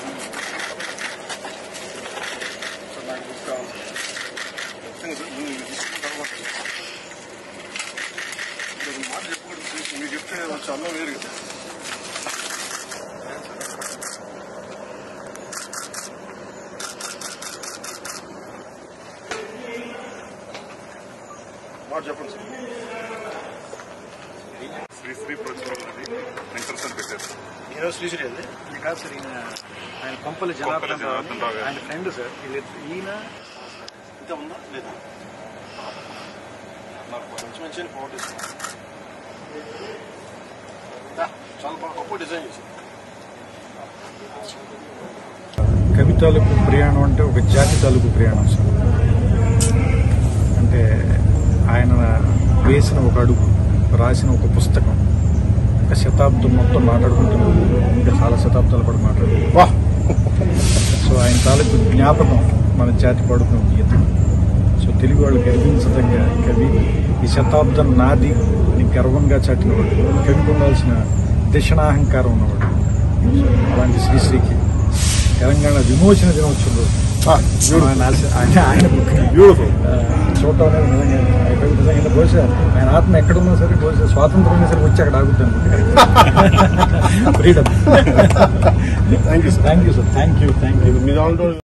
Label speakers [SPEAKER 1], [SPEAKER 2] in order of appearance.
[SPEAKER 1] Sir నాకు book కావాలి ఖచ్చితంగా సార్ నువ్వు ఇది తీసుకున్న తర్వాత మీరు మాట చెప్పకూడదు ప్లీజ్. మీరు చెప్తే వచ్చి అన్నం వేరు కదా మాట చెప్పండి సార్ శ్రీ శ్రీ ప్రచురణ అది వెంకట సార్ పెట్టారు సార్
[SPEAKER 2] ఈరోజు శ్రీశ్రీ అండి ఇది కాదు సార్ ఈయన ఆయన కొంపల జనార్దన్ రావు
[SPEAKER 1] జనార్దన్ రావు గారు.
[SPEAKER 2] ఆయన ఫ్రెండ్ సార్ వీళ్ళిద్దరు- ఈయన
[SPEAKER 1] ఇంకా ఉందా లేదా నాకు మంచి మంచి ఫోటో ఇస్తాను చాలా బాగా గొప్ప డిజైన్ చేశారు
[SPEAKER 3] కవి తాలూకు ప్రయాణం అంటే ఒక జాతి తాలూకు ప్రయాణం సార్ అంటే ఆయన వేసిన ఒక అడుగు రాసిన ఒక పుస్తకం ఒక శతాబ్దం మొత్తం మాట్లాడుకుంటున్నాం ఇంకా చాలా శతాబ్దాల పాటు మాట్లాడుకుంటాం సో ఆయన తాలూకు జ్ఞాపకం మన జాతి పాడుతున్న ఒక గీతం సో తెలుగు వాళ్ళు గర్వించదగ్గ కవి ఈ శతాబ్దం నాది అని గర్వంగా చాటినవాడు కవికి ఉండాల్సిన దిశనాహంకారం ఉన్నవాడు సో అలాంటి శ్రీశ్రీకి తెలంగాణ విమోచన దినోత్సవం రోజు ఆయన ఆశ- ఆయన ఆయన బుక్
[SPEAKER 1] బ్యూటిఫుల్
[SPEAKER 3] చూడటం అనేది నిజంగా ఆయన కవి నిజంగా బహుశా ఆయన ఆత్మ ఎక్కడున్నా సరే బహుశా స్వాతంత్రం ఉన్నా సరే వచ్చి అక్కడ ఆగుద్ది అనుకుంటా freedom
[SPEAKER 1] thank you sir
[SPEAKER 3] thank you sir thank you thank you
[SPEAKER 1] మీ దాంట్లో